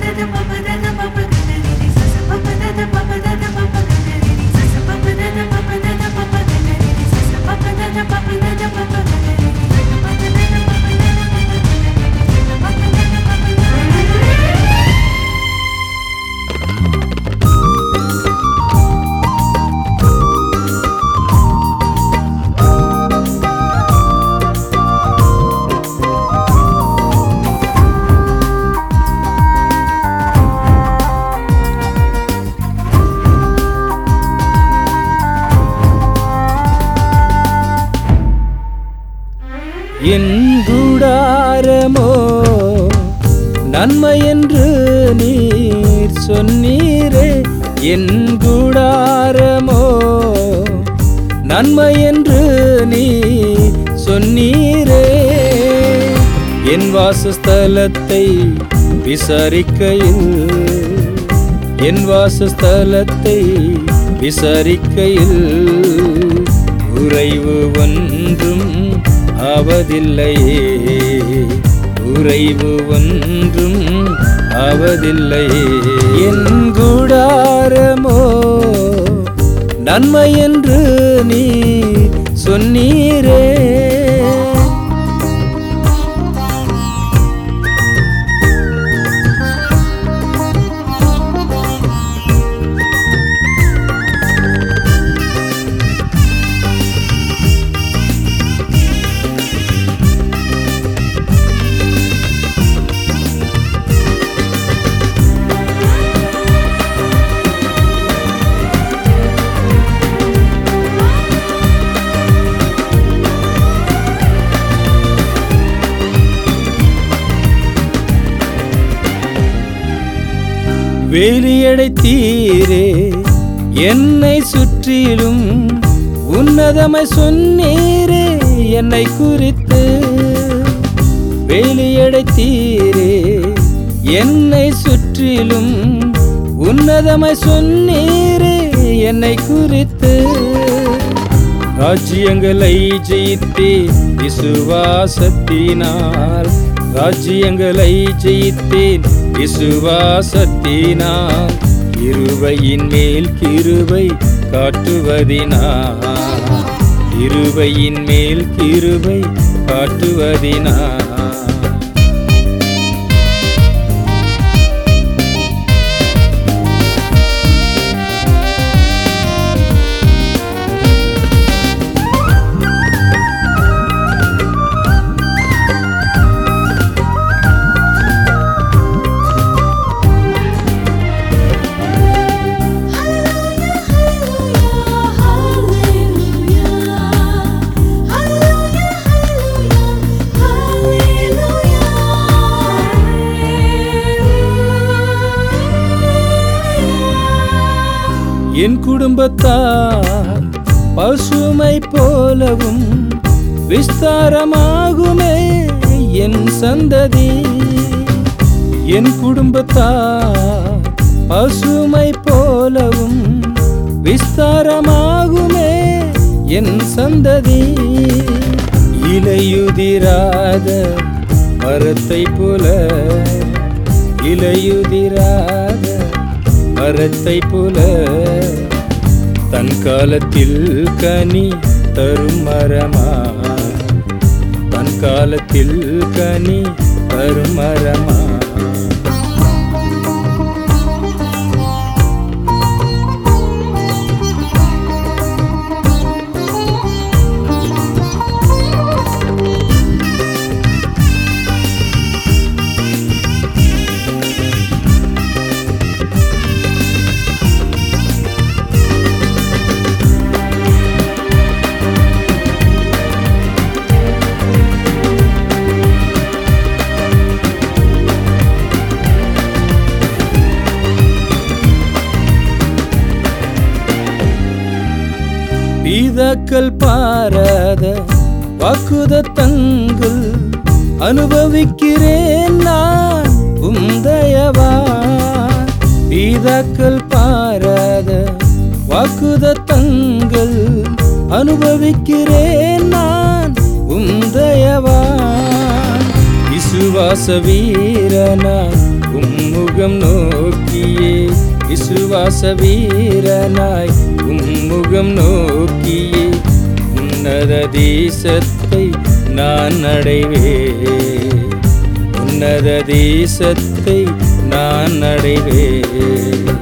என் கூடாரமோ நன்மை என்று நீர் சொன்னீரே என் கூடாரமோ நன்மை என்று நீ சொன்னீரே என் வாசஸ்தலத்தை விசாரிக்கையில் என் வாசஸ்தலத்தை விசாரிக்கையில் உறைவு ஒன்றும் ஆவதில்லையே உறைவு ஒன்றும் ஆவதில்லையே என் கூடாரமோ நன்மை என்று நீ சொன்னீரே வேலியடைத்தீரே என்னை சுற்றிலும் உன்னதமை சொன்னீரே என்னை குறித்து வேலியடைத்தீரே என்னை சுற்றிலும் உன்னதமை சொன்னீரே என்னை குறித்து ராஜ்யங்களை ஜெயித்தே விசுவாசத்தினால் ராஜ்யங்களை ஜெயித்தேன் விசுவாசத்தினால் கிருபையின் மேல் கிருபை காட்டுவதினால் கிருபையின் மேல் கிருபை காட்டுவதினால் என் குடும்பத்தார் பசுமை போலவும் விஸ்தாரமாகுமே என் சந்ததி என் குடும்பத்தார் பசுமை போலவும் விஸ்தாரமாகுமே என் சந்ததி இலையுதிராத மரத்தை போல இலையுதிராத மரத்தை போல தன் காலத்தில் கனி தரும் மரமா தன் காலத்தில் கனி தரும் மரமா பீதாக்கள் பாராத வாக்குதத்தங்கள் அனுபவிக்கிறேன் நான் உந்தயவா பீதாக்கள் பாராத வாக்குதத்தங்கள் அனுபவிக்கிறேன் நான் உந்தயவா விசுவாச வீரனா உம் உம்முகம் நோக்கியே விசுவாச வீரனாய் உம்முகம் நோக்கியே உன்னத தேசத்தை நான் அடைவேன் உன்னத தேசத்தை நான் அடைவேன்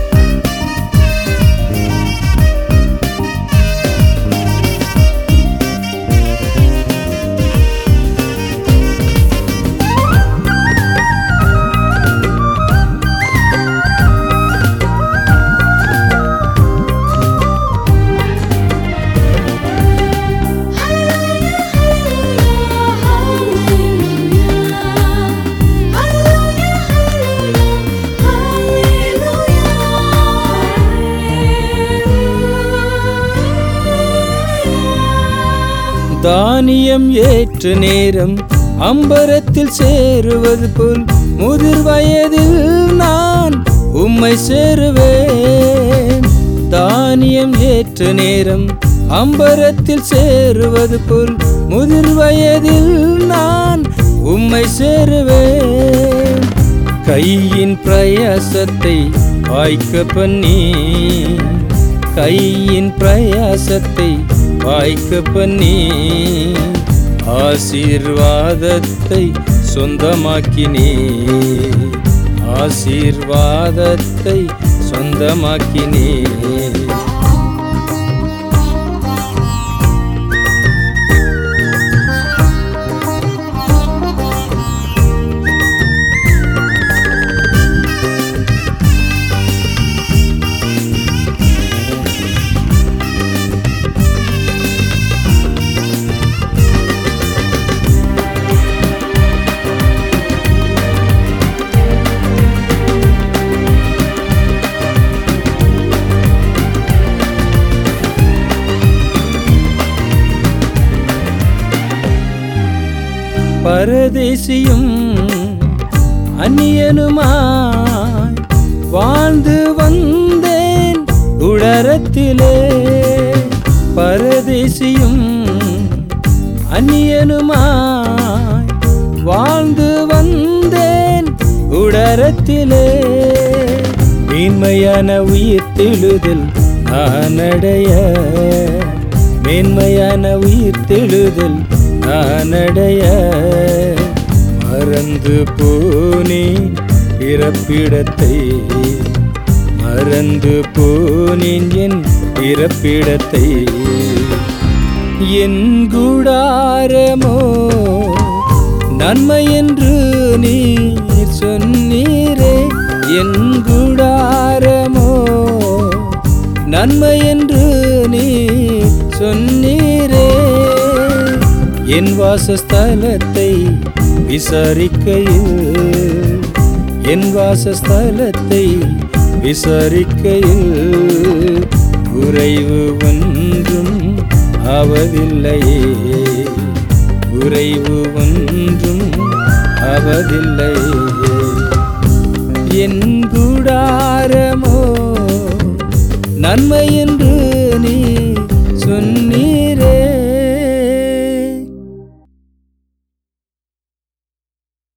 தானியம் ஏற்ற நேரம் அம்பரத்தில் சேருவது போல் முதிர் வயதில் நான் உம்மை சேருவேன் தானியம் ஏற்ற நேரம் அம்பரத்தில் சேருவது போல் முதிர் வயதில் நான் உம்மை சேருவேன் கையின் பிரயாசத்தை வாய்க்க பண்ணி கையின் பிரயாசத்தை வாய்க்க பண்ணி ஆசீர்வாதத்தை சொந்தமாக்கினே ஆசீர்வாதத்தை சொந்தமாக்கினே பரதேசியும் அந்நியனுமாய் வாழ்ந்து வந்தேன் உடரத்திலே பரதேசியும் அந்நியனுமாய் வாழ்ந்து வந்தேன் உடரத்திலே மேன்மையான உயிர் தெழுதல் நான் அடைய மேன்மையான உயிர் தெழுதல் நான் அடைய மறந்து போனேன் பிறப்பிடத்தை மறந்து போனேன் என் பிறப்பிடத்தை என் குடாரமோ நன்மை என்று நீர் சொன்னீரே என் குடாரமோ நன்மை என்று நீ சொன்னீரே என் வாசஸ்தலத்தை விசாரிக்கையில் என் வாசஸ்தலத்தை விசாரிக்கையில் குறைவு ஒன்றும் ஆவதில்லையே குறைவு ஒன்றும் ஆவதில்லையே என் குடாரமோ நன்மை என்று